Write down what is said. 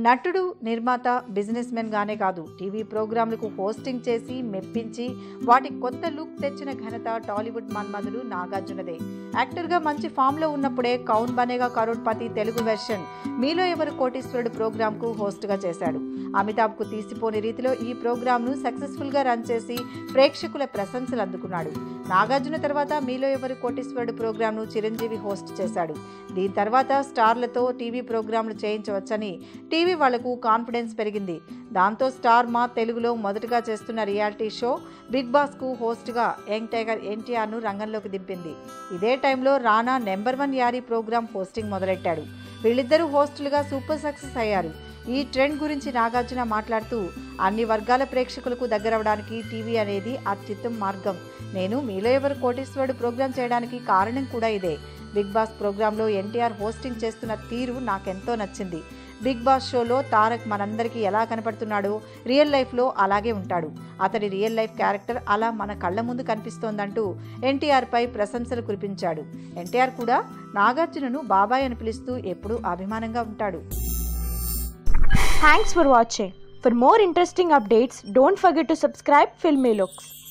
నటుడు నిర్మాత business men గానే కాదు టీవీ ప్రోగ్రాంలకు హోస్టింగ్ చేసి మెప్పించి వాటి కొత్త లుక్ తెచ్చిన ఘనత టాలీవుడ్ మన్మధుడు నాగార్జునదే యాక్టర్గా మంచి ఫామ్లో ఉన్నప్పుడే కౌన్ బనేగా కరోడ్పతి తెలుగు వెర్షన్ మీలో ఎవరు కోటీశ్వరుడు ప్రోగ్రాంకు హోస్ట్గా చేశాడు అమితాబ్కు తీసిపోని రీతిలో ఈ ప్రోగ్రాంను సక్సెస్ఫుల్గా రన్ చేసి ప్రేక్షకుల ప్రశంసలు అందుకున్నాడు నాగార్జున తర్వాత మీలో ఎవరు కోటీశ్వరుడు ప్రోగ్రాంను చిరంజీవి హోస్ట్ చేశాడు దీని తర్వాత స్టార్లతో టీవీ ప్రోగ్రాంలు చేయించవచ్చని టీవీ వాళ్లకు కాన్ఫిడెన్స్ పెరిగింది దాంతో స్టార్ మా తెలుగులో మొదటగా చేస్తున్న రియాలిటీ షో బిగ్ బాస్కు హోస్ట్గా యంగ్ టైగర్ ఎన్టీఆర్ను రంగంలోకి దింపింది ఇదే టైంలో Rana number one Yaari programme hosting మొదలెట్టాడు వీళ్ళిద్దరూ హోస్టులుగా సూపర్ సక్సెస్ అయ్యారు ఈ ట్రెండ్ గురించి నాగార్జున మాట్లాడుతూ అన్ని వర్గాల ప్రేక్షకులకు దగ్గరవడానికి టీవీ అనేది అత్యుత్తమ మార్గం నేను మీలో ఎవరు కోటీశ్వరుడు ప్రోగ్రాం చేయడానికి కారణం కూడా ఇదే బిగ్ బాస్ ప్రోగ్రాంలో ఎన్టీఆర్ హోస్టింగ్ చేస్తున్న తీరు నాకెంతో నచ్చింది బిగ్ బాస్ షోలో తారక్ మనందరికీ ఎలా కనపడుతున్నాడో రియల్ లైఫ్లో అలాగే ఉంటాడు అతడి రియల్ లైఫ్ క్యారెక్టర్ అలా మన కళ్ళ ముందు కనిపిస్తోందంటూ ఎన్టీఆర్పై ప్రశంసలు కురిపించాడు ఎన్టీఆర్ కూడా నాగార్జునను బాబాయ్ అని పిలుస్తూ ఎప్పుడూ అభిమానంగా ఉంటాడు Thanks for watching. For more interesting updates, don't forget to subscribe Filmy Looks.